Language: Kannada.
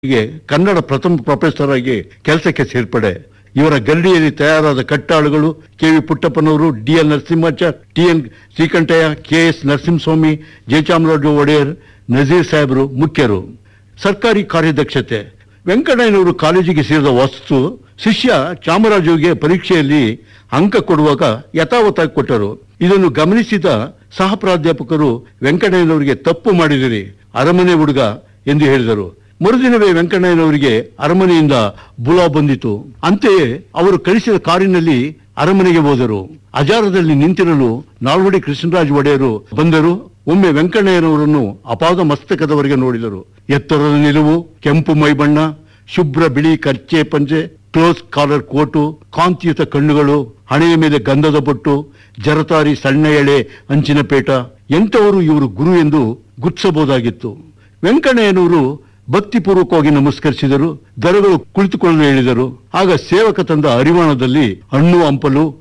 ಗೆ ಕನ್ನಡ ಪ್ರಥಮ ಪ್ರೊಫೆಸರ್ ಆಗಿ ಕೆಲಸಕ್ಕೆ ಸೇರ್ಪಡೆ ಇವರ ಗರಡಿಯಲ್ಲಿ ತಯಾರಾದ ಕಟ್ಟಾಳುಗಳು ಕೆ ವಿ ಪುಟ್ಟಪ್ಪನವರು D L Narasimhachar T N Srikantaiah K S Narasimhaswamy Jayachamaraju Wodeyar Nazir ಸಾಹೇಬರು ಮುಖ್ಯರು ಸರ್ಕಾರಿ ಕಾರ್ಯದಕ್ಷತೆ ವೆಂಕಣ್ಣಯ್ಯನವರು ಕಾಲೇಜಿಗೆ ಸೇರಿದ ವಸ್ತು ಶಿಷ್ಯ ಚಾಮರಾಜುಗೆ ಪರೀಕ್ಷೆಯಲ್ಲಿ ಅಂಕ ಕೊಡುವಾಗ ಯಥಾವತ್ತಾಗಿ ಕೊಟ್ಟರು ಇದನ್ನು ಗಮನಿಸಿದ ಸಹ ಪ್ರಾಧ್ಯಾಪಕರು ವೆಂಕಣ್ಣಯ್ಯನವರಿಗೆ ತಪ್ಪು ಮಾಡಿದಿರಿ ಅರಮನೆ ಹುಡುಗ ಎಂದು ಹೇಳಿದರು ಮರುದಿನವೇ ವೆಂಕಣ್ಣಯ್ಯನವರಿಗೆ ಅರಮನೆಯಿಂದ ಬುಲಾ ಬಂದಿತು ಅಂತೆಯೇ ಅವರು ಕಳಿಸಿದ ಕಾರಿನಲ್ಲಿ ಅರಮನೆಗೆ ಹೋದರು ಅಜಾರದಲ್ಲಿ ನಿಂತಿರಲು ನಾಲ್ವಡಿ ಕೃಷ್ಣರಾಜ ಒಡೆಯರು ಬಂದರು ಒಮ್ಮೆ ವೆಂಕಣ್ಣಯ್ಯನವರನ್ನು ಅಪಾದ ಮಸ್ತಕದವರೆಗೆ ನೋಡಿದರು ಎತ್ತರದ ನಿಲುವು ಕೆಂಪು ಮೈಬಣ್ಣ ಶುಭ್ರ ಬಿಳಿ ಕರ್ಚೆ ಪಂಚೆ ಕ್ಲೋಸ್ ಕಾಲರ್ ಕೋಟು ಕಾಂತಿಯುತ ಕಣ್ಣುಗಳು ಹಣೆಯ ಮೇಲೆ ಗಂಧದ ಬೊಟ್ಟು ಜರತಾರಿ ಸಣ್ಣ ಎಳೆ ಅಂಚಿನ ಪೇಟ ಎಂತವರು ಇವರು ಗುರು ಎಂದು ಗುರ್ತಿಸಬಹುದಾಗಿತ್ತು ವೆಂಕಣ್ಣಯ್ಯನವರು ಭಕ್ತಿಪೂರ್ವಕವಾಗಿ ನಮಸ್ಕರಿಸಿದರು ದರಗಳು ಕುಳಿತುಕೊಳ್ಳಲು ಹೇಳಿದರು ಆಗ ಸೇವಕ ತಂದ ಅರಿವಾಣದಲ್ಲಿ ಹಣ್ಣು ಹಂಪಲು